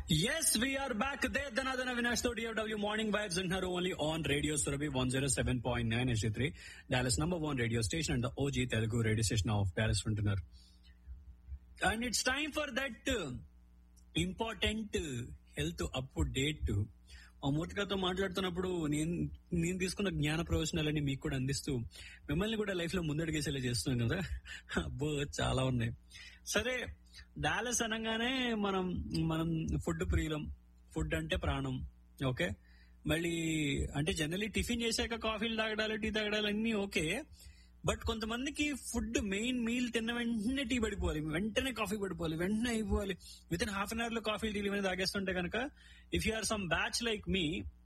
Yes, we are back there. Dhanadana Vinash to DFW Morning Vibes in her only on Radio Surabhi 107.9 HD3, Dallas number one radio station and the OG Telugu radio station of Dallas Frontier. And it's time for that uh, important uh, health update. ఆ మూర్తికతో మాట్లాడుతున్నప్పుడు నేను నేను తీసుకున్న జ్ఞాన ప్రవచనాలన్నీ మీకు కూడా అందిస్తూ మిమ్మల్ని కూడా లైఫ్ లో ముందడిగేసేలా చేస్తున్నాను కదా అబ్బో చాలా ఉన్నాయి సరే డాలస్ అనగానే మనం మనం ఫుడ్ ప్రియులం ఫుడ్ అంటే ప్రాణం ఓకే మళ్ళీ అంటే జనరలీ టిఫిన్ చేశాక కాఫీలు తాగడాలు టీ తాగడాలు అన్ని ఓకే బట్ కొంతమందికి ఫుడ్ మెయిన్ మీల్ తిన్న వెంటనే టీ పడిపోవాలి వెంటనే కాఫీ పడిపోవాలి వెంటనే అయిపోవాలి within half an hour లో కాఫీ టీలు ఇవన్నీ తాగేస్తుంటే కనుక if you are some batch like me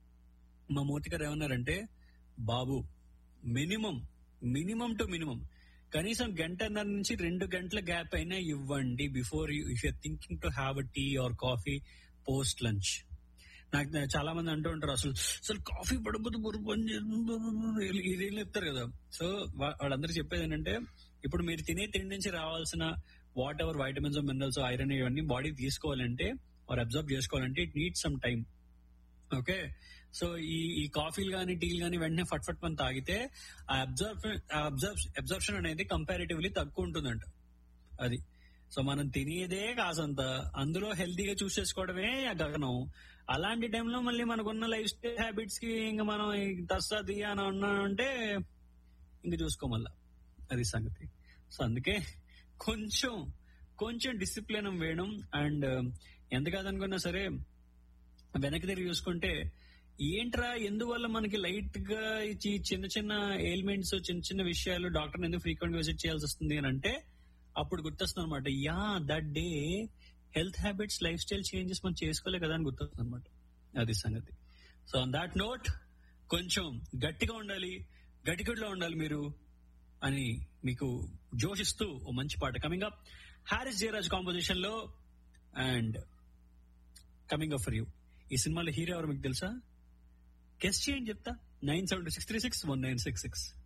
మా మూర్తి గారు ఏమన్నారంటే బాబు మినిమం మినిమం టు మినిమం కనీసం గంటన్నర నుంచి రెండు గంటల గ్యాప్ అయినా ఇవ్వండి before you if you're thinking to have a tea or coffee post lunch నాకు చాలా మంది అంటూ ఉంటారు అసలు అసలు కాఫీ పడకపోతే బుర్ర పని చేస్తుంది ఇదేం చెప్తారు కదా సో వాళ్ళందరూ చెప్పేది ఏంటంటే ఇప్పుడు మీరు తినే తిండి నుంచి రావాల్సిన whatever vitamins minerals iron ఇవన్నీ బాడీ తీసుకోవాలంటే ఆర్ అబ్జర్వ్ చేసుకోవాలంటే it need some time okay so ఈ ఈ కాఫీలు కానీ టీలు కానీ వెంటనే ఫట్ ఫట్ మన తాగితే ఆ అబ్జర్వ్ అబ్జర్ప్షన్ అనేది కంపారిటివ్లీ తక్కువ ఉంటుందంట అది సో మనం తినేదే కాసంత అందులో హెల్తీగా చూస్ చేసుకోవడమే గగనం అలాంటి టైంలో మళ్ళీ మనకున్న లైఫ్ స్టైల్ హ్యాబిట్స్ కి ఇంకా మనం తస్సది అని అన్నామంటే ఇంక చూసుకోమల్లా అది సంగతి సో అందుకే కొంచెం కొంచెం డిసిప్లిన్ వేయడం అండ్ ఎంత కాదనుకున్నా సరే వెనక్కి తిరిగి చూసుకుంటే ఏంట్రా ఎందువల్ల మనకి లైట్ గా ఈ చిన్న చిన్న ఎయిల్మెంట్స్ చిన్న చిన్న విషయాలు డాక్టర్ ఎందుకు ఫ్రీక్వెంట్ విజిట్ చేయాల్సి వస్తుంది అని అంటే అప్పుడు గుర్తొస్తుంది అనమాట yeah that day health habits lifestyle changes మనం చేసుకోలే కదా అని గుర్తొస్తుంది అనమాట అది సంగతి సో ఆన్ దాట్ నోట్ కొంచెం గట్టిగా ఉండాలి గట్టిగుడ్లో ఉండాలి మీరు అని మీకు జోషిస్తూ ఓ మంచి పాట coming up Harris Jayaraj composition లో and coming up for you ఈ సినిమాలో హీరో ఎవరు మీకు తెలుసా గెస్ట్ చేయండి చెప్తా nine seven six three six one nine six six